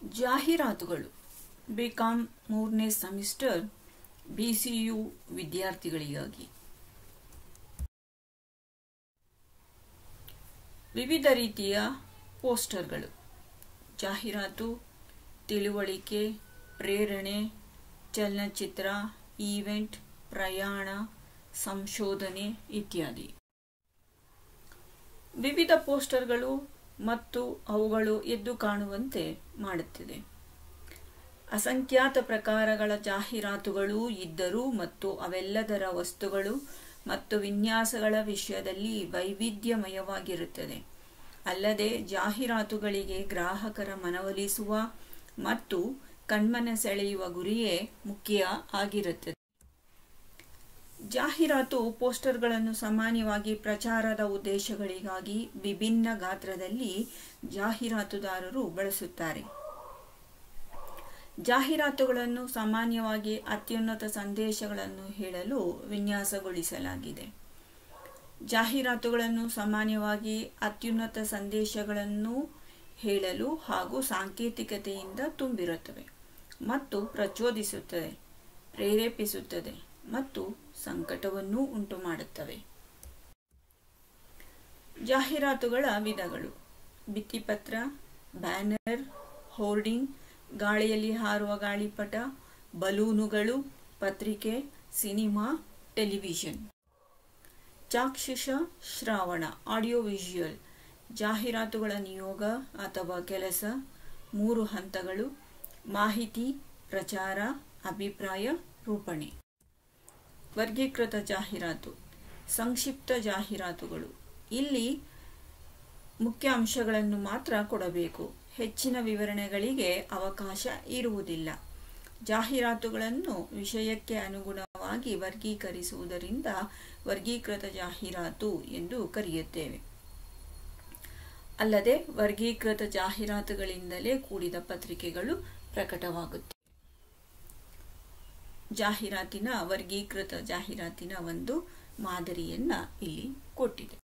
ಜಾಹೀರಾತುಗಳು ಬಿಕಾಂ ಮೂರನೇ semester BCU ವಿದ್ಯಾರ್ಥಿಗಳಿಗಾಗಿ ವಿವಿಧ ರೀತಿಯ ಪೋಸ್ಟರ್ಗಳು ಜಾಹೀರಾತು ತಿಳುವಳಿಕೆ ಪ್ರೇರಣೆ ಚಲನಚಿತ್ರ ಈವೆಂಟ್ ಪ್ರಯಾಣ ಸಂಶೋಧನೆ ಇತ್ಯಾದಿ ವಿವಿಧ ಪೋಸ್ಟರ್ಗಳು ಮತ್ತು ಅವುಗಳು ಎದ್ದು ಕಾಣುವಂತೆ ಮಾಡುತ್ತಿದೆ ಅಸಂಖ್ಯಾತ ಪ್ರಕಾರಗಳ ಜಾಹೀರಾತುಗಳು ಇದ್ದರೂ ಮತ್ತು ಅವೆಲ್ಲದರ ವಸ್ತುಗಳು ಮತ್ತು ವಿನ್ಯಾಸಗಳ ವಿಷಯದಲ್ಲಿ ವೈವಿಧ್ಯಮಯವಾಗಿರುತ್ತದೆ ಅಲ್ಲದೆ ಜಾಹೀರಾತುಗಳಿಗೆ ಗ್ರಾಹಕರ ಮನವೊಲಿಸುವ ಮತ್ತು ಕಣ್ಮನ ಸೆಳೆಯುವ ಗುರಿಯೇ ಮುಖ್ಯ ಆಗಿರುತ್ತದೆ ಜಾಹೀರಾತು ಪೋಸ್ಟರ್ಗಳನ್ನು ಸಾಮಾನ್ಯವಾಗಿ ಪ್ರಚಾರದ ಉದ್ದೇಶಗಳಿಗಾಗಿ ವಿಭಿನ್ನ ಗಾತ್ರದಲ್ಲಿ ಜಾಹೀರಾತುದಾರರು ಬಳಸುತ್ತಾರೆ ಜಾಹೀರಾತುಗಳನ್ನು ಸಾಮಾನ್ಯವಾಗಿ ಅತ್ಯುನ್ನತ ಸಂದೇಶಗಳನ್ನು ಹೇಳಲು ವಿನ್ಯಾಸಗೊಳಿಸಲಾಗಿದೆ ಜಾಹೀರಾತುಗಳನ್ನು ಸಾಮಾನ್ಯವಾಗಿ ಅತ್ಯುನ್ನತ ಸಂದೇಶಗಳನ್ನು ಹೇಳಲು ಹಾಗೂ ಸಾಂಕೇತಿಕತೆಯಿಂದ ತುಂಬಿರುತ್ತವೆ ಮತ್ತು ಪ್ರಚೋದಿಸುತ್ತದೆ ಪ್ರೇರೇಪಿಸುತ್ತದೆ ಮತ್ತು ಸಂಕಟವನ್ನೂ ಉಂಟು ಮಾಡುತ್ತವೆ ಜಾಹೀರಾತುಗಳ ವಿಧಗಳು ಭಿತ್ತಿಪತ್ರ ಬ್ಯಾನರ್ ಹೋರ್ಡಿಂಗ್ ಗಾಳಿಯಲ್ಲಿ ಹಾರುವ ಗಾಳಿಪಟ ಬಲೂನುಗಳು ಪತ್ರಿಕೆ ಸಿನಿಮಾ ಟೆಲಿವಿಷನ್ ಚಾಕ್ಷುಷ ಶ್ರಾವಣ ಆಡಿಯೋ ವಿಷುವಲ್ ಜಾಹೀರಾತುಗಳ ನಿಯೋಗ ಅಥವಾ ಕೆಲಸ ಮೂರು ಹಂತಗಳು ಮಾಹಿತಿ ಪ್ರಚಾರ ಅಭಿಪ್ರಾಯ ರೂಪಣೆ ವರ್ಗೀಕೃತ ಜಾಹೀರಾತು ಸಂಕ್ಷಿಪ್ತ ಜಾಹೀರಾತುಗಳು ಇಲ್ಲಿ ಮುಖ್ಯ ಅಂಶಗಳನ್ನು ಮಾತ್ರ ಕೊಡಬೇಕು ಹೆಚ್ಚಿನ ವಿವರಣೆಗಳಿಗೆ ಅವಕಾಶ ಇರುವುದಿಲ್ಲ ಜಾಹೀರಾತುಗಳನ್ನು ವಿಷಯಕ್ಕೆ ಅನುಗುಣವಾಗಿ ವರ್ಗೀಕರಿಸುವುದರಿಂದ ವರ್ಗೀಕೃತ ಜಾಹೀರಾತು ಎಂದು ಕರೆಯುತ್ತೇವೆ ಅಲ್ಲದೆ ವರ್ಗೀಕೃತ ಜಾಹೀರಾತುಗಳಿಂದಲೇ ಕೂಡಿದ ಪತ್ರಿಕೆಗಳು ಪ್ರಕಟವಾಗುತ್ತವೆ ಜಾಹೀರಾತಿನ ವರ್ಗೀಕೃತ ಜಾಹೀರಾತಿನ ಒಂದು ಮಾದರಿಯನ್ನ ಇಲ್ಲಿ ಕೊಟ್ಟಿದೆ